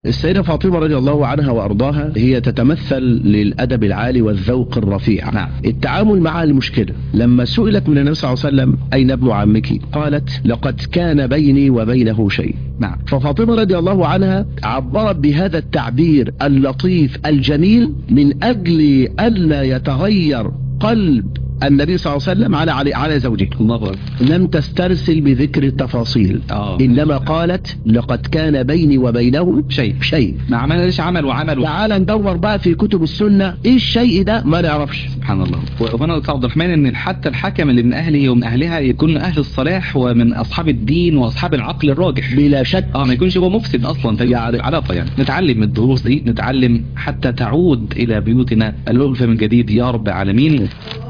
السيدة فاطمة رضي الله عنها وأرضاها هي تتمثل للأدب العالي والذوق الرفيع نعم. التعامل مع المشكلة لما سئلت من النبي صلى الله عليه وسلم أين ابن عمك قالت لقد كان بيني وبينه شيء نعم ففاطمة رضي الله عنها عبرت بهذا التعبير اللطيف الجميل من أجل ألا يتغير قلب النبي صلى الله عليه وسلم على على, على زوجه الله أكبر لم تسترسل بذكر التفاصيل آه. إنما قالت لقد كان بيني وبينه شيء شيء ما عملش عمل وعمل تعال ندور بقى في كتب السنة ايه الشيء ده ما نعرفش سبحان الله وانا قلت عبد الرحمن ان حتى الحكم اللي من اهله ومن اهلها يكون اهل الصلاح ومن اصحاب الدين واصحاب العقل الراجح بلا شك اه ما يكونش هو مفسد اصلا في يعني- العلاقه يعني نتعلم من الدروس دي نتعلم حتى تعود الى بيوتنا الالفه من جديد يا رب العالمين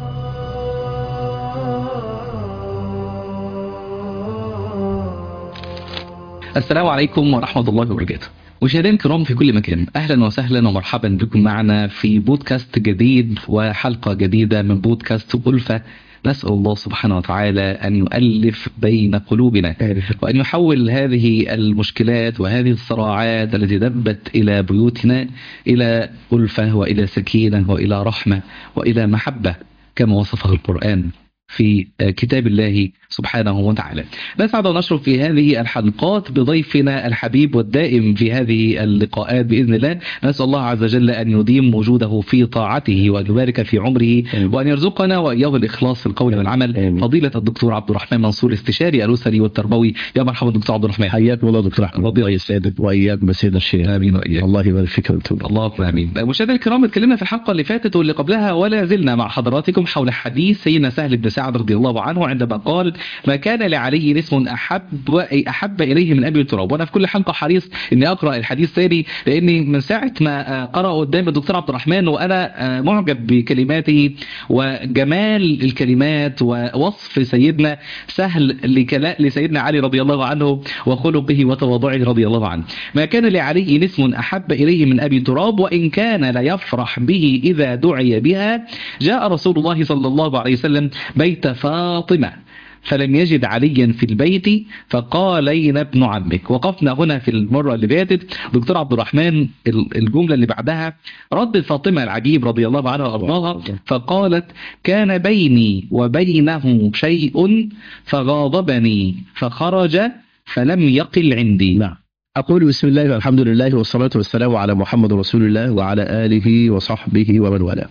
السلام عليكم ورحمة الله وبركاته مشاهدينا الكرام في كل مكان أهلا وسهلا ومرحبا بكم معنا في بودكاست جديد وحلقة جديدة من بودكاست ألفة نسأل الله سبحانه وتعالى أن يؤلف بين قلوبنا وأن يحول هذه المشكلات وهذه الصراعات التي دبت إلى بيوتنا إلى ألفة وإلى سكينة وإلى رحمة وإلى محبة كما وصفه القرآن في كتاب الله سبحانه وتعالى نسعد ونشرف في هذه الحلقات بضيفنا الحبيب والدائم في هذه اللقاءات بإذن الله نسأل الله عز وجل أن يديم وجوده في طاعته وأن يبارك في عمره آمين. وأن يرزقنا وإياه الإخلاص في القول والعمل آمين. فضيلة الدكتور عبد الرحمن منصور استشاري الأسري والتربوي يا مرحبا دكتور عبد الرحمن حياكم الله دكتور احمد ربي يسعدك واياك بسيد الشيخ آمين وإياك الله يبارك فيك وانتم الله أكبر امين مشاهدينا الكرام اتكلمنا في الحلقه اللي فاتت واللي قبلها ولا زلنا مع حضراتكم حول حديث سيدنا سهل بن سعد رضي الله عنه عندما قال ما كان لعلي اسم احب احب اليه من ابي التراب وانا في كل حلقه حريص اني اقرا الحديث تاني لاني من ساعه ما آه، قرأ قدام الدكتور عبد الرحمن وانا آه، معجب بكلماته وجمال الكلمات ووصف سيدنا سهل لكلا- لسيدنا علي رضي الله عنه وخلقه وتواضعه رضي الله عنه ما كان لعلي اسم أحب إليه من أبي تراب وإن كان ليفرح به إذا دعي بها جاء رسول الله صلى الله عليه وسلم بيت فاطمة فلم يجد عليا في البيت فقال أين ابن عمك وقفنا هنا في المرة اللي فاتت دكتور عبد الرحمن ال- الجملة اللي بعدها رد فاطمة العجيب رضي الله عنها وأرضاها فقالت كان بيني وبينه شيء فغاضبني فخرج فلم يقل عندي نعم أقول بسم الله والحمد لله والصلاة والسلام على محمد رسول الله وعلى آله وصحبه ومن والاه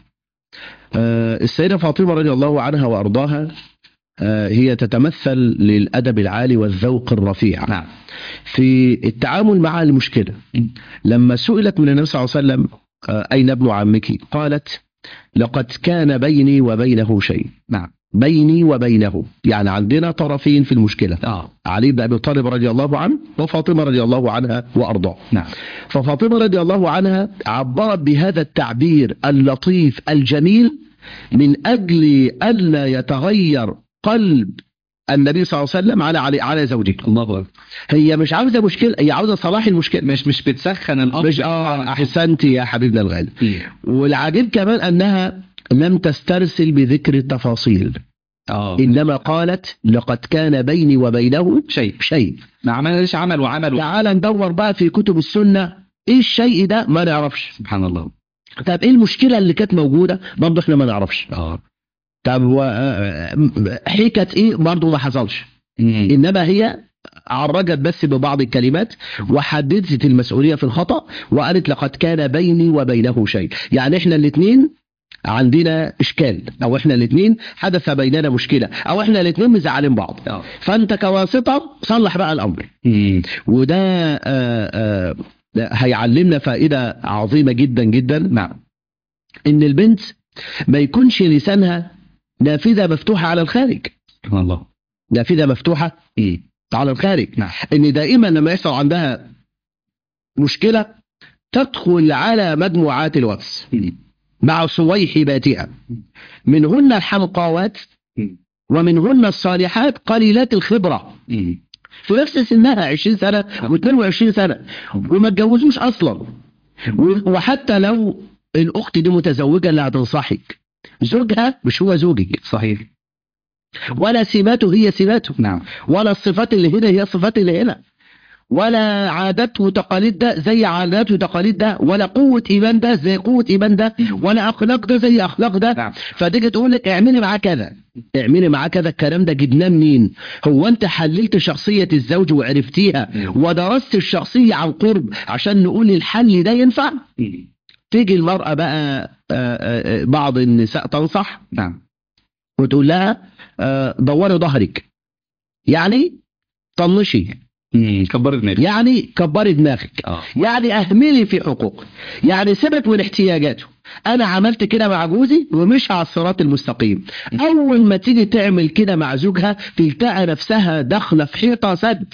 آه، السيدة فاطمة رضي الله عنها وأرضاها آه، هي تتمثل للأدب العالي والذوق الرفيع نعم في التعامل مع المشكلة لما سئلت من النبي صلى الله عليه وسلم آه، أين ابن عمك قالت لقد كان بيني وبينه شيء نعم بيني وبينه يعني عندنا طرفين في المشكلة اه علي بن أبي طالب رضي الله عنه وفاطمة رضي الله عنها وأرضاه نعم ففاطمة رضي الله عنها عبرت بهذا التعبير اللطيف الجميل من أجل ألا يتغير قلب النبي صلى الله عليه وسلم على على, على زوجه الله اكبر هي مش عاوزة مشكلة هي عاوزة صلاح المشكلة مش مش بتسخن الامر مش اه احسنت يا حبيبنا الغالي إيه. والعجيب كمان انها لم تسترسل بذكر التفاصيل اه انما قالت لقد كان بيني وبينه شيء شيء ما عملش عمل وعمل تعال ندور بقى في كتب السنة ايه الشيء ده ما نعرفش سبحان الله طب ايه المشكلة اللي كانت موجودة برضه احنا ما نعرفش اه طب و... حكت ايه برضه ما حصلش مم. انما هي عرجت بس ببعض الكلمات وحددت المسؤولية في الخطأ وقالت لقد كان بيني وبينه شيء يعني احنا الاثنين عندنا اشكال او احنا الاثنين حدث بيننا مشكلة او احنا الاثنين مزعلين بعض اه فانت كواسطة صلح بقى الامر مم. وده آه، آه، ده هيعلمنا فائدة عظيمة جدا جدا نعم ان البنت ما يكونش لسانها نافذة مفتوحة على الخارج سبحان الله نافذة مفتوحة مم. على الخارج نعم ان دائما لما يحصل عندها مشكلة تدخل على مجموعات الواتس مم. مع صويحباتها منهن الحمقاوات مم. ومنهن الصالحات قليلات الخبرة مم. في نفس سنها 20 سنة و22 سنة وما اتجوزوش أصلا و- وحتى لو الأخت دي متزوجة اللي هتنصحك زوجها مش هو زوجك صحيح ولا سماته هي سماته نعم ولا الصفات اللي هنا هي الصفات اللي هنا ولا عادات وتقاليد ده زي عادات وتقاليد ده ولا قوة إيمان ده زي قوة إيمان ده ولا أخلاق ده زي أخلاق ده نعم فتيجي تقول لك اعملي معاه كذا اعملي معاه كذا الكلام ده جبناه منين هو انت حللت شخصية الزوج وعرفتيها ودرست الشخصية عن قرب عشان نقول الحل ده ينفع تيجي المرأة بقى آه، آه، آه، بعض النساء تنصح نعم وتقول لها آه، دوري ظهرك يعني طنشي مم. كبر دماغك يعني كبري دماغك اه يعني اهملي في حقوقه يعني سيبك من احتياجاته انا عملت كده مع جوزي ومش على الصراط المستقيم اول ما تيجي تعمل كده مع زوجها تلتقى نفسها داخله في حيطه سد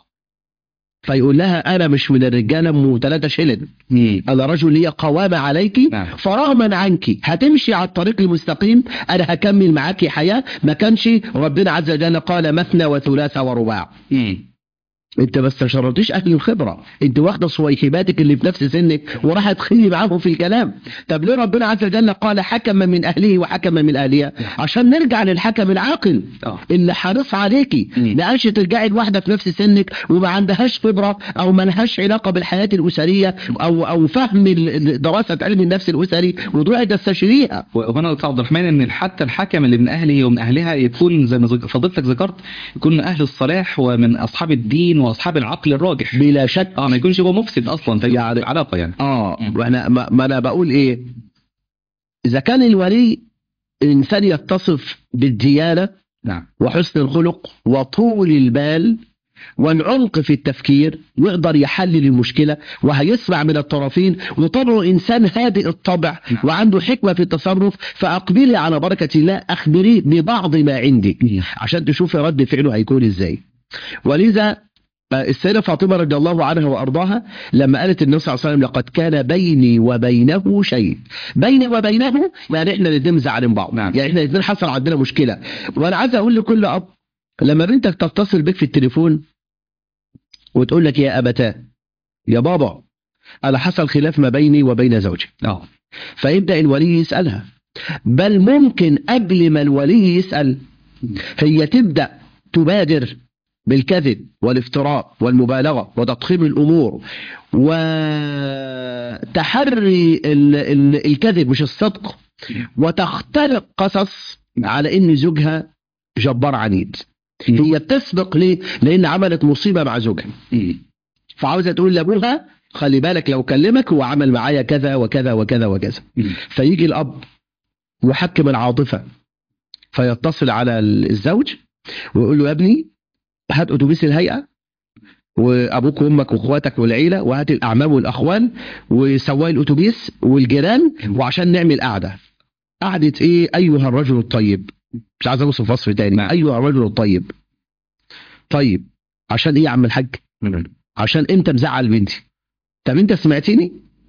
فيقول لها انا مش من الرجاله ام ثلاثه شلن مم. انا رجل لي قوامه عليك نعم. فرغما عنك هتمشي على الطريق المستقيم انا هكمل معاكي حياه ما كانش ربنا عز وجل قال مثنى وثلاث ورباع مم. انت ما استشرتيش اهل الخبره انت واخده صويحباتك اللي في نفس سنك وراح تخلي معاهم في الكلام طب ليه ربنا عز وجل قال حكما من اهله وحكما من اهلها عشان نرجع للحكم العاقل اه اللي حريص عليكي مم. ما قالش ترجعي لواحده في نفس سنك وما عندهاش خبره او ما لهاش علاقه بالحياه الاسريه او او فهم ال- دراسه علم النفس الاسري وتروحي تستشيريها وهنا دكتور عبد الرحمن ان حتى الحكم اللي من اهله ومن اهلها يكون زي ما ذك- فضيلتك ذكرت يكون من اهل الصلاح ومن اصحاب الدين واصحاب العقل الراجح بلا شك اه ما يكونش هو مفسد اصلا في يعني- العلاقه يعني اه مم. وانا ما, ما انا بقول ايه اذا كان الولي انسان يتصف بالديانه نعم وحسن الخلق وطول البال والعمق في التفكير ويقدر يحلل المشكلة وهيسمع من الطرفين وطبعه إنسان هادئ الطبع نعم. وعنده حكمة في التصرف فأقبلي على بركة الله أخبريه ببعض ما عندك عشان تشوفي رد فعله هيكون إزاي ولذا آه، السيدة فاطمة رضي الله عنها وأرضاها لما قالت النبي صلى الله عليه وسلم لقد كان بيني وبينه شيء بيني وبينه يعني احنا الاثنين مزعلين بعض نعم. يعني احنا الاثنين حصل عندنا مشكلة وانا عايز اقول لكل اب لما بنتك تتصل بك في التليفون وتقول لك يا ابتاه يا بابا انا حصل خلاف ما بيني وبين زوجي اه فيبدا الولي يسالها بل ممكن قبل ما الولي يسال هي تبدا تبادر بالكذب والافتراء والمبالغه وتضخيم الامور وتحري ال- ال- الكذب مش الصدق وتختلق قصص على ان زوجها جبار عنيد هي بتسبق ليه؟ لان عملت مصيبه مع زوجها مم. فعاوزه تقول لابوها خلي بالك لو كلمك هو عمل معايا كذا وكذا وكذا وكذا مم. فيجي الاب يحكم العاطفه فيتصل على الزوج ويقول له يا ابني هات اتوبيس الهيئه وابوك وامك واخواتك والعيله وهات الاعمام والاخوان وسواق الاتوبيس والجيران وعشان نعمل قعده قعده ايه ايها الرجل الطيب مش عايز اوصف وصف تاني نعم. ايها الرجل الطيب طيب عشان ايه يا عم الحاج مم. عشان انت مزعل بنتي طب انت سمعتني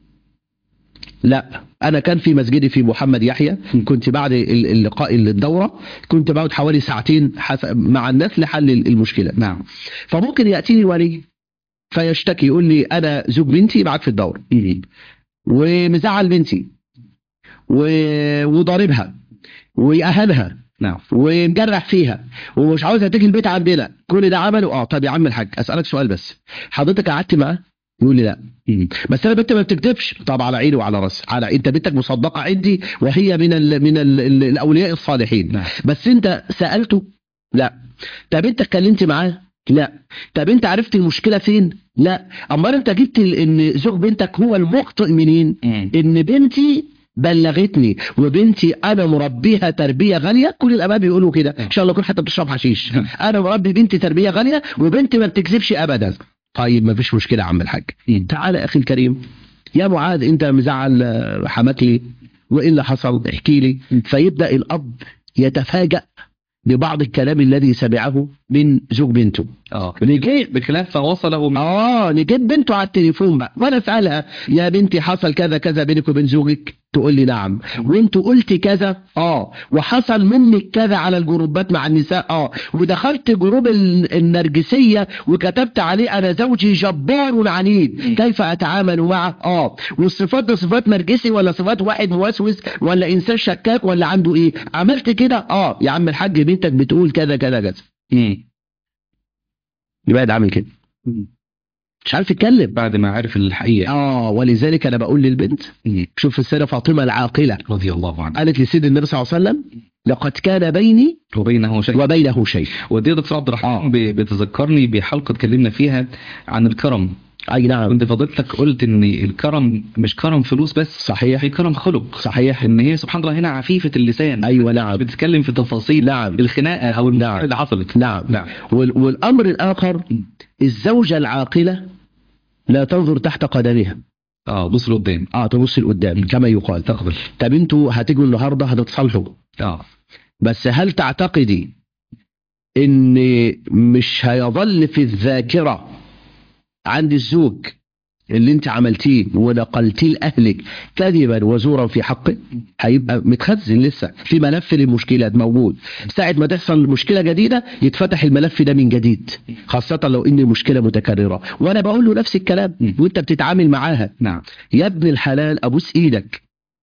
لا انا كان في مسجدي في محمد يحيى كنت بعد ال- اللقاء الدوره كنت بقعد حوالي ساعتين حس- مع الناس لحل المشكله نعم فممكن ياتيني ولي فيشتكي يقول لي انا زوج بنتي معاك في الدوره مم. ومزعل بنتي و- وضاربها ويأهلها نعم ومجرح فيها ومش عاوزها تيجي البيت عندنا كل ده عمله اه طب يا عم الحاج اسالك سؤال بس حضرتك قعدت معاه يقول لي لا مم. بس انا بنت ما بتكذبش طب على عيني وعلى راسي على انت بنتك مصدقه عندي وهي من ال من ال ال الاولياء الصالحين نعم بس انت سالته لا طب انت اتكلمت معاه لا طب انت عرفت المشكله فين لا امال انت جبت ال- ان زوج بنتك هو المخطئ منين مم. ان بنتي بلغتني وبنتي انا مربيها تربيه غاليه كل الاباء بيقولوا كده ان شاء الله يكون حتى بتشرب حشيش انا مربي بنتي تربيه غاليه وبنتي ما بتكذبش ابدا طيب ما فيش مشكله يا عم الحاج مم. تعالى يا اخي الكريم يا معاذ انت مزعل آه، حماك لي وايه اللي حصل احكي لي فيبدا الاب يتفاجأ ببعض الكلام الذي سمعه من زوج بنته اه نجيب بخلاف ما وصله من اه نجيب بنته على التليفون بقى وانا اسالها يا بنتي حصل كذا كذا بينك وبين زوجك تقول لي نعم وانت قلت كذا اه وحصل منك كذا على الجروبات مع النساء اه ودخلت جروب ال- النرجسيه وكتبت عليه انا زوجي جبار عنيد كيف اتعامل معه اه والصفات ده صفات نرجسي ولا صفات واحد موسوس ولا انسان شكاك ولا عنده ايه عملت كده اه يا عم الحاج بنتك بتقول كذا كذا كذا مم. يبقى ده عامل كده مم. مش عارف يتكلم بعد ما عرف الحقيقة اه ولذلك انا بقول للبنت مم. شوف السيده فاطمه العاقله رضي الله عنه قالت لسيدنا النبي صلى الله عليه وسلم لقد كان بيني وبينه شيء وبينه شيء ودي يا دكتور عبد الرحمن آه. ب- بتذكرني بحلقة اتكلمنا فيها عن الكرم اي نعم كنت فضيلتك قلت ان الكرم مش كرم فلوس بس صحيح في كرم خلق صحيح ان هي سبحان الله هنا عفيفة اللسان ايوه نعم بتتكلم في تفاصيل نعم الخناقة او المشكلة نعم. اللي حصلت نعم نعم وال- والامر الاخر الزوجه العاقله لا تنظر تحت قدمها اه بص لقدام اه تبص لقدام كما يقال تقبل طب انتوا هتيجوا النهارده هتتصالحوا اه بس هل تعتقدي ان مش هيظل في الذاكره عند الزوج اللي انت عملتيه ونقلتيه لاهلك كذبا وزورا في حقه هيبقى متخزن لسه في ملف للمشكلات موجود ساعة ما تحصل مشكلة جديدة يتفتح الملف ده من جديد خاصة لو ان المشكلة متكررة وانا بقول له نفس الكلام م. وانت بتتعامل معاها نعم يا ابن الحلال ابوس ايدك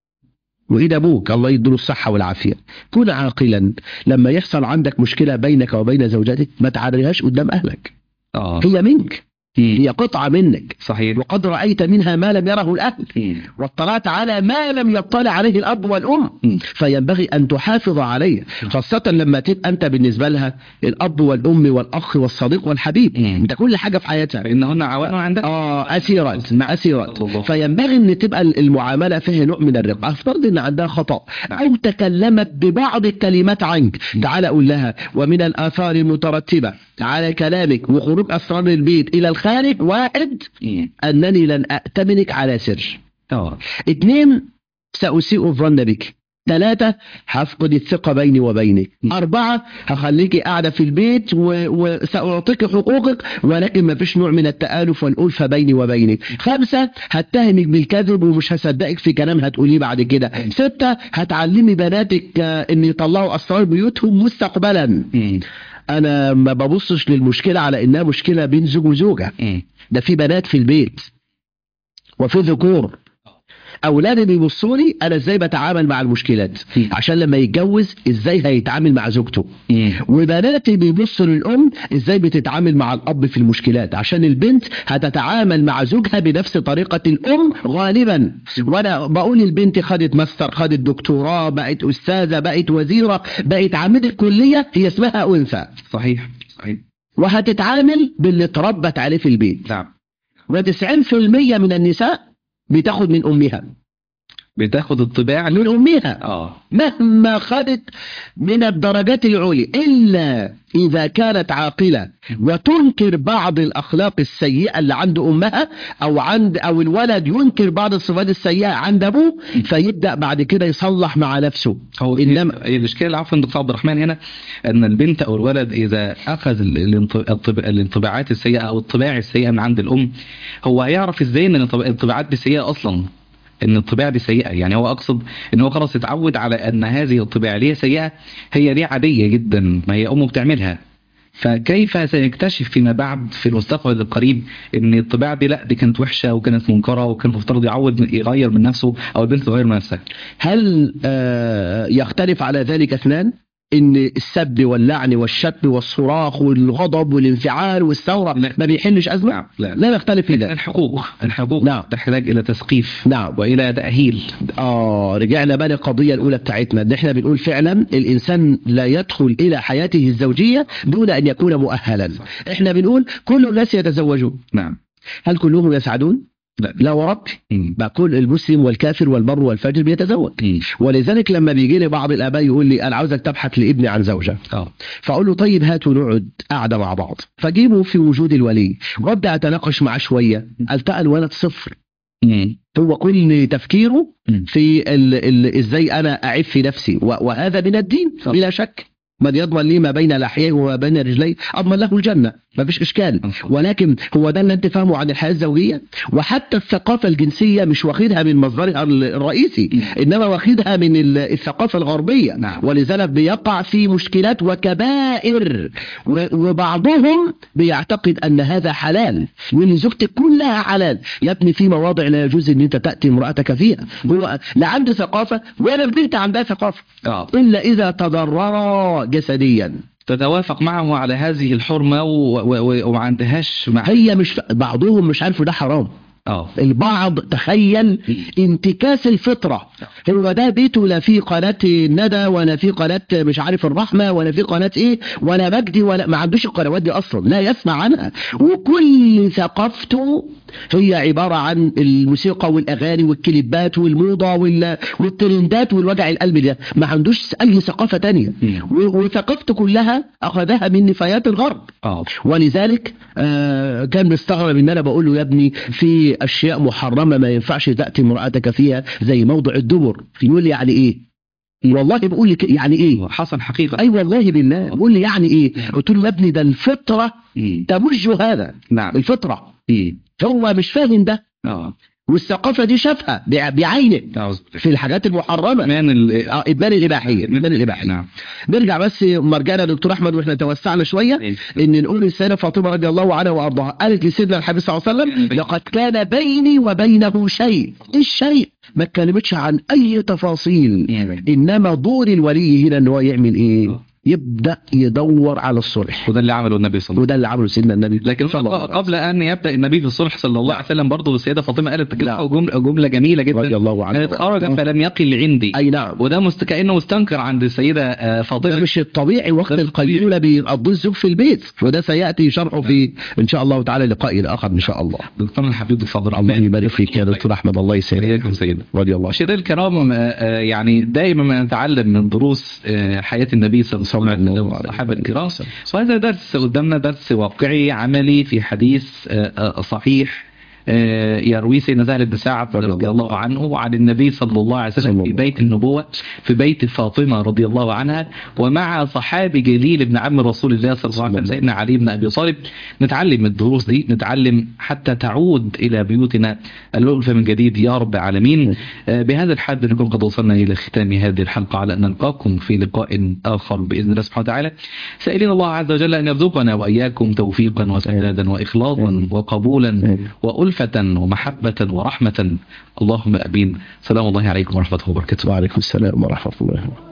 وايد ابوك الله يديله الصحه والعافيه كن عاقلا لما يحصل عندك مشكله بينك وبين زوجتك ما تعريهاش قدام اهلك اه هي منك مم. هي قطعه منك صحيح وقد رايت منها ما لم يره الاهل مم. واطلعت على ما لم يطلع عليه الاب والام مم. فينبغي ان تحافظ عليه خاصه لما تبقى انت بالنسبه لها الاب والام والاخ والصديق والحبيب مم. انت كل حاجه في حياتها فإنهن عوان عندك اه اسيرات اسيرات الله. فينبغي ان تبقى المعامله فيها نوع من الرقه افترض ان عندها خطا او تكلمت ببعض الكلمات عنك تعال اقول لها ومن الاثار المترتبه على كلامك وخروج اسرار البيت الى الخارج واحد مم. انني لن اتمنك على سر اه اثنين ساسيء الظن بك ثلاثة هفقد الثقة بيني وبينك م. أربعة هخليكي قاعدة في البيت و... وسأعطيك حقوقك ولكن ما فيش نوع من التآلف والألفة بيني وبينك خمسة هتهمك بالكذب ومش هصدقك في كلام هتقوليه بعد كده ستة هتعلمي بناتك آه، ان يطلعوا أسرار بيوتهم مستقبلا مم. أنا ما ببصش للمشكلة على إنها مشكلة بين زوج وزوجة مم. ده في بنات في البيت وفي ذكور اولادي بيبصوا لي انا ازاي بتعامل مع المشكلات مم. عشان لما يتجوز ازاي هيتعامل مع زوجته مم. وبناتي بيبصوا للام ازاي بتتعامل مع الاب في المشكلات عشان البنت هتتعامل مع زوجها بنفس طريقه الام غالبا وانا بقول البنت خدت ماستر خدت دكتوراه بقت استاذه بقت وزيره بقت عامله كليه هي اسمها انثى صحيح صحيح وهتتعامل باللي اتربت عليه في البيت نعم و90% من النساء بتاخد من امها بتاخد الطباع من امها اه مهما خدت من الدرجات العليا الا اذا كانت عاقله وتنكر بعض الاخلاق السيئه اللي عند امها او عند او الولد ينكر بعض الصفات السيئه عند ابوه فيبدا بعد كده يصلح مع نفسه هو إنما- الاشكال عفوا دكتور عبد الرحمن هنا ان البنت او الولد اذا اخذ ال- الانط- الطب- الانطباعات السيئه او الطباع السيئه من عند الام هو هيعرف ازاي ان الانطب- الانطباعات دي سيئه اصلا ان الطباع دي سيئه يعني هو اقصد ان هو خلاص اتعود على ان هذه الطباع اللي هي سيئه هي دي عاديه جدا ما هي امه بتعملها فكيف سيكتشف فيما بعد في المستقبل القريب ان الطباع دي لا دي كانت وحشه وكانت منكره وكان المفترض يعود يغير من نفسه او البنت تغير من نفسها هل آه يختلف على ذلك اثنان ان السب واللعن والشتم والصراخ والغضب والانفعال والثوره لا. ما بيحلش ازمه نعم لا لا يختلف في ذلك الحقوق الحقوق نعم. تحتاج الى تثقيف نعم والى تاهيل اه رجعنا بقى للقضيه الاولى بتاعتنا ان احنا بنقول فعلا الانسان لا يدخل الى حياته الزوجيه دون ان يكون مؤهلا احنا بنقول كل الناس يتزوجون نعم هل كلهم يسعدون لا لا وربي مم. بقى كل المسلم والكافر والبر والفاجر بيتزوج مم. ولذلك لما بيجي لي بعض الاباء يقول لي انا عاوزك تبحث لابني عن زوجه اه فاقول له طيب هاتوا نقعد قاعده مع بعض فجيبه في وجود الولي وابدا اتناقش معاه شويه التقى الولد صفر مم. هو كل تفكيره مم. في ال ال ازاي انا اعف في نفسي و- وهذا من الدين صح. بلا شك من يضمن لي ما بين لحييه وما بين رجليه اضمن له الجنه ما فيش اشكال ولكن هو ده اللي انت فاهمه عن الحياه الزوجيه وحتى الثقافه الجنسيه مش واخدها من مصدرها ال- الرئيسي انما واخدها من ال- الثقافه الغربيه نعم. ولذلك بيقع في مشكلات وكبائر و- وبعضهم بيعتقد ان هذا حلال وان زوجتك كلها حلال يا ابني في مواضع لا يجوز ان انت تاتي امراتك فيها هو لا عنده ثقافه ولا البنت عندها ثقافه اه الا اذا تضررا جسديا تتوافق معه على هذه الحرمة و- و- و- وما عندهاش مع هي مش بعضهم مش عارف ده حرام اه البعض تخيل انتكاس الفطرة هو ده بيته لا في قناة الندى ولا في قناة مش عارف الرحمة ولا في قناة ايه ولا مجدي ولا ما عندوش القنوات دي اصلا لا يسمع عنها وكل ثقافته هي عبارة عن الموسيقى والاغاني والكليبات والموضة وال- والترندات والوجع القلب ده ما عندوش اي ثقافة تانية مم. و- وثقافته كلها اخذها من نفايات الغرب اه ولذلك آه كان مستغرب ان انا بقول له يا ابني في اشياء محرمه ما ينفعش تاتي امراتك فيها زي موضع الدبر يقول لي يعني ايه والله بقول لي ك- يعني ايه حصل حقيقة اي والله بالله بقول لي يعني ايه قلت له يا ابني ده الفطره مم. تمج هذا نعم الفطره مم. هو مش فاهم ده اه والثقافه دي شافها بع- بعينه أعوذ بالله. في الحاجات المحرمه مان ال... اه ادمان الاباحيه ادمان الاباحيه نعم نرجع بس مرجعنا دكتور احمد واحنا توسعنا شويه ان نقول السيده فاطمه رضي الله عنها وارضاها قالت لسيدنا الحبيب صلى الله عليه وسلم لقد كان بيني وبينه شيء ايه الشيء ما اتكلمتش عن اي تفاصيل انما دور الولي هنا ان هو يعمل ايه يبدا يدور على الصلح وده اللي عمله النبي صلى الله وده اللي عمله سيدنا النبي لكن صلى الله عليه وسلم. قبل ان يبدا النبي في الصلح صلى الله عليه وسلم برضه السيده فاطمه قالت كلمه نعم. جمله جمله جميله رضي جدا الله عنه كانت خرج فلم يقل عندي اي نعم وده مست... كانه مستنكر عند السيده آه، ده فاطمه مش الطبيعي وقت ده مش القيلولة بيقضيه الزوج في البيت وده سيأتي شرحه في إن شاء الله تعالى لقاء آخر إن شاء الله دكتور الحبيب الفاضل الله يبارك فيك يا دكتور أحمد الله يسعدك إياكم سيدنا رضي الله عنك. مشاهدينا الكرام آه، آه، يعني دائما ما نتعلم من دروس آه، حياة النبي صلى الله عليه وسلم والصحابة الكرام وهذا درس قدامنا درس واقعي عملي في حديث آه، آه، صحيح آه، يرويه سيدنا سهل بن سعد رضي الله عنه وعن النبي صلى الله عليه صلى وسلم الله في عليه بيت النبوة في بيت فاطمة رضي الله عنها ومع صحابي جليل ابن عم رسول الله صلى الله عليه وسلم سيدنا علي بن أبي طالب نتعلم من الدروس دي نتعلم حتى تعود إلى بيوتنا الألفة من جديد يا رب العالمين آه، بهذا الحد نكون قد وصلنا إلى ختام هذه الحلقة على أن نلقاكم في لقاء آخر بإذن الله سبحانه وتعالى سائلين الله عز وجل أن يرزقنا وإياكم توفيقا وسدادا وإخلاصا وقبولا وألفة ومحبة ورحمة اللهم أمين سلام الله عليكم ورحمة الله وبركاته وعليكم السلام ورحمة الله